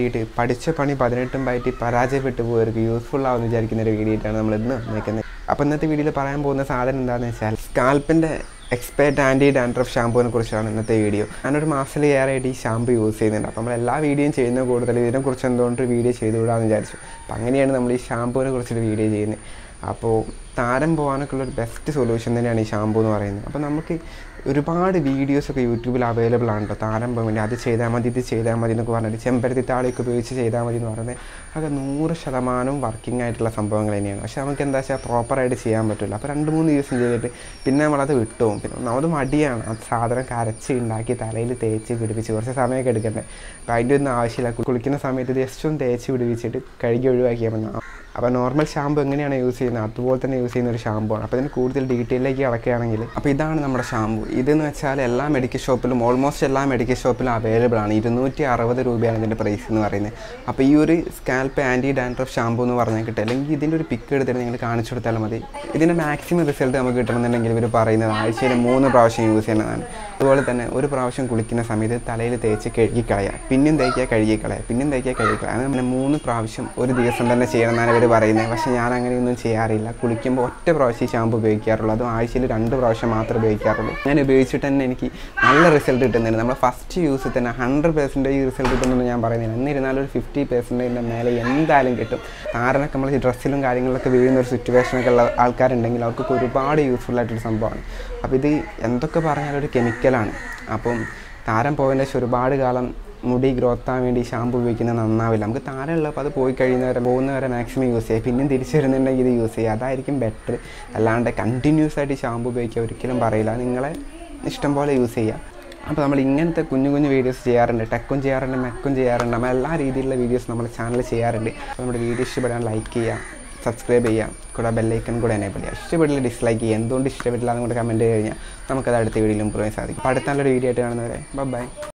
കിട്ടിയിട്ട് പഠിച്ച പണി പതിനെട്ടും പയറ്റി പരാജയപ്പെട്ടു പോയവർക്ക് യൂസ്ഫുൾ ആവുമെന്ന് വിചാരിക്കുന്ന ഒരു വീഡിയോ ആയിട്ടാണ് നമ്മൾ ഇന്ന് വന്നിരിക്കുന്നത് അപ്പോൾ ഇന്നത്തെ വീഡിയോയിൽ പറയാൻ പോകുന്ന സാധനം എന്താണെന്ന് വെച്ചാൽ സ്കാൽപ്പിൻ്റെ എക്സ്പേർട്ട് ആൻറ്റി ഡാൻഡ്രഫ് ഷാമ്പൂവിനെ കുറിച്ചാണ് ഇന്നത്തെ വീഡിയോ ഞാനൊരു മാസത്തിലേറെയായിട്ട് ഈ ഷാമ്പു യൂസ് ചെയ്യുന്നുണ്ട് അപ്പോൾ നമ്മൾ എല്ലാ വീഡിയോയും ചെയ്യുന്ന കൂടുതൽ ഇതിനെക്കുറിച്ച് എന്തുകൊണ്ട് ഒരു വീഡിയോ ചെയ്തുകൂടാന്ന് വിചാരിച്ചു അപ്പോൾ അങ്ങനെയാണ് നമ്മൾ ഈ ഷാമ്പൂവിനെ കുറിച്ചൊരു വീഡിയോ ചെയ്യുന്നത് അപ്പോൾ താരം പോകാനൊക്കെ ഉള്ളൊരു ബെസ്റ്റ് സൊല്യൂഷൻ തന്നെയാണ് ഈ ഷാമ്പൂ എന്ന് പറയുന്നത് അപ്പോൾ നമുക്ക് ഒരുപാട് വീഡിയോസൊക്കെ യൂട്യൂബിൽ അവൈലബിൾ ആണ് കേട്ടോ താരം പോകാൻ വേണ്ടി അത് ചെയ്താൽ മതി ഇത് ചെയ്താൽ മതി എന്നൊക്കെ പറഞ്ഞിട്ട് ചെമ്പരത്തി താളിയൊക്കെ ഉപയോഗിച്ച് ചെയ്താൽ മതി എന്ന് പറയുന്നത് അതൊക്കെ നൂറ് ശതമാനവും വർക്കിംഗ് ആയിട്ടുള്ള സംഭവങ്ങൾ തന്നെയാണ് പക്ഷേ നമുക്ക് എന്താ വെച്ചാൽ പ്രോപ്പറായിട്ട് ചെയ്യാൻ പറ്റില്ല അപ്പോൾ രണ്ട് മൂന്ന് ദിവസം ചെയ്തിട്ട് പിന്നെ നമ്മളത് വിട്ടുപോകും പിന്നെ ഒന്നാമത് മടിയാണ് ആ സാധനം കരച്ച് ഉണ്ടാക്കി തലയിൽ തേച്ച് പിടിപ്പിച്ച് കുറച്ച് സമയമൊക്കെ എടുക്കണ്ടേ അപ്പോൾ അതിൻ്റെ ഒന്നും ആവശ്യമില്ല കുളിക്കുന്ന സമയത്ത് ജസ്റ്റ് ഒന്ന് തേച്ച് പിടിപ്പിച്ചിട്ട് കഴുകി ഒഴിവാക്കിയാൽ മതി അപ്പോൾ നോർമൽ ഷാമ്പു എങ്ങനെയാണ് യൂസ് ചെയ്യുന്നത് അതുപോലെ തന്നെ യൂസ് ചെയ്യുന്ന ഒരു ഷാമ്പു ആണ് അപ്പോൾ ഇതിന് കൂടുതൽ ഡീറ്റെയിലേക്ക് കിടക്കുകയാണെങ്കിൽ അപ്പോൾ ഇതാണ് നമ്മുടെ ഷാമ്പു ഇതെന്ന് വെച്ചാൽ എല്ലാ മെഡിക്കൽ ഷോപ്പിലും ഓൾമോസ്റ്റ് എല്ലാ മെഡിക്കൽ ഷോപ്പിലും അവൈലബിൾ ആണ് ഇരുന്നൂറ്റി അറുപത് രൂപയാണ് ഇതിൻ്റെ പ്രൈസ് എന്ന് പറയുന്നത് അപ്പോൾ ഈ ഒരു സ്കാൽപ്പ് ആൻറ്റി ഡാൻഡ്രഫ് ഷാമ്പു എന്ന് പറഞ്ഞാൽ കിട്ടും അല്ലെങ്കിൽ ഇതിൻ്റെ ഒരു പിക്ക് എടുത്തിട്ട് നിങ്ങൾ കാണിച്ചു കൊടുത്താലും മതി ഇതിൻ്റെ മാക്സിമം റിസൾട്ട് നമുക്ക് കിട്ടണമെന്നുണ്ടെങ്കിൽ ഇവർ പറയുന്നത് ആഴ്ചയിൽ മൂന്ന് പ്രാവശ്യം യൂസ് ചെയ്യുന്നതാണ് അതുപോലെ തന്നെ ഒരു പ്രാവശ്യം കുളിക്കുന്ന സമയത്ത് തലയിൽ തേച്ച് കഴുകി കളയുക പിന്നെയും തേക്കുക കഴുകി കളയുക പിന്നെയും തേക്കുക കഴുകി കളയുക അങ്ങനെ നമ്മൾ മൂന്ന് പ്രാവശ്യം ഒരു ദിവസം തന്നെ ചെയ്യണം എന്നാണ് ഇവർ പറയുന്നത് പക്ഷേ ഞാൻ അങ്ങനെയൊന്നും ചെയ്യാറില്ല കുളിക്കുമ്പോൾ ഒറ്റ പ്രാവശ്യം ഈ ഷാമ്പു ഉപയോഗിക്കാറുള്ളൂ അതും ആഴ്ചയിൽ രണ്ട് പ്രാവശ്യം മാത്രമേ ഉപയോഗിക്കാറുള്ളൂ ഞാൻ ഉപയോഗിച്ചിട്ട് തന്നെ എനിക്ക് നല്ല റിസൾട്ട് കിട്ടുന്നുണ്ട് നമ്മൾ ഫസ്റ്റ് യൂസിൽ തന്നെ ഹൺഡ്രഡ് പെർസെൻറ്റേജ് റിസൾട്ട് കിട്ടുമെന്ന് ഞാൻ പറയുന്നില്ല എന്നിരുന്നാലും ഒരു ഫിഫ്റ്റി പെർസെൻറ്റേജിൻ്റെ മേലെ എന്തായാലും കിട്ടും താരനൊക്കെ നമ്മൾ ഈ ഡ്രസ്സിലും കാര്യങ്ങളിലൊക്കെ വീഴുന്ന ഒരു സിറ്റുവേഷനൊക്കെ ഉള്ള ആൾക്കാരുണ്ടെങ്കിൽ അവർക്കൊക്കെ ഒരുപാട് യൂസ്ഫുൾ ആയിട്ടൊരു സംഭവമാണ് അപ്പോൾ ഇത് എന്തൊക്കെ പറഞ്ഞാലും ഒരു കെമിക്കലാണ് അപ്പം താരം പോയതിൻ്റെ ശേഷം ഒരുപാട് കാലം മുടി ഗ്രോത്ത് ആവാൻ വേണ്ടി ഷാമ്പു ഉപയോഗിക്കുന്നത് നന്നാവില്ല നമുക്ക് താരമുള്ളപ്പോൾ അത് പോയി കഴിയുന്നവരെ പോകുന്നവരെ മാക്സിമം യൂസ് ചെയ്യുക പിന്നെയും തിരിച്ചു വരുന്നുണ്ടെങ്കിൽ ഇത് യൂസ് ചെയ്യുക അതായിരിക്കും ബെറ്റർ അല്ലാണ്ട് കണ്ടിന്യൂസ് ആയിട്ട് ഷാമ്പു ഉപയോഗിക്കുക ഒരിക്കലും പറയില്ല നിങ്ങളെ ഇഷ്ടം പോലെ യൂസ് ചെയ്യുക അപ്പോൾ നമ്മൾ ഇങ്ങനത്തെ കുഞ്ഞു കുഞ്ഞു വീഡിയോസ് ചെയ്യാറുണ്ട് ടെക്കും ചെയ്യാറുണ്ട് മെക്കും ചെയ്യാറുണ്ട് നമ്മൾ എല്ലാ രീതിയിലുള്ള വീഡിയോസ് നമ്മുടെ ചാനൽ ചെയ്യാറുണ്ട് അപ്പോൾ നമ്മുടെ വീഡിയോ ഇഷ്ടപ്പെടാൻ ലൈക്ക് ചെയ്യുക സബ്സ്ക്രൈബ് ചെയ്യാം കൂടെ ബെല്ലൈക്കൺ കൂടെ എനേബിൾ ചെയ്യുക ഇഷ്ടപ്പെട്ടില്ല ഡിസ്ലൈക്ക് ചെയ്യുക എന്തുകൊണ്ട് ഇഷ്ടപ്പെട്ടില്ല എന്ന് കൂടെ കമൻറ്റ് ചെയ്ത് കഴിഞ്ഞാൽ നമുക്കത് അടുത്ത വീഡിയോയിൽ ഇമ്പ്രൂവ് ചെയ്യാൻ സാധിക്കും അപ്പോൾ അടുത്ത നല്ലൊരു വീഡിയോ ആയിട്ട് കാണുന്നവരെ ബൈ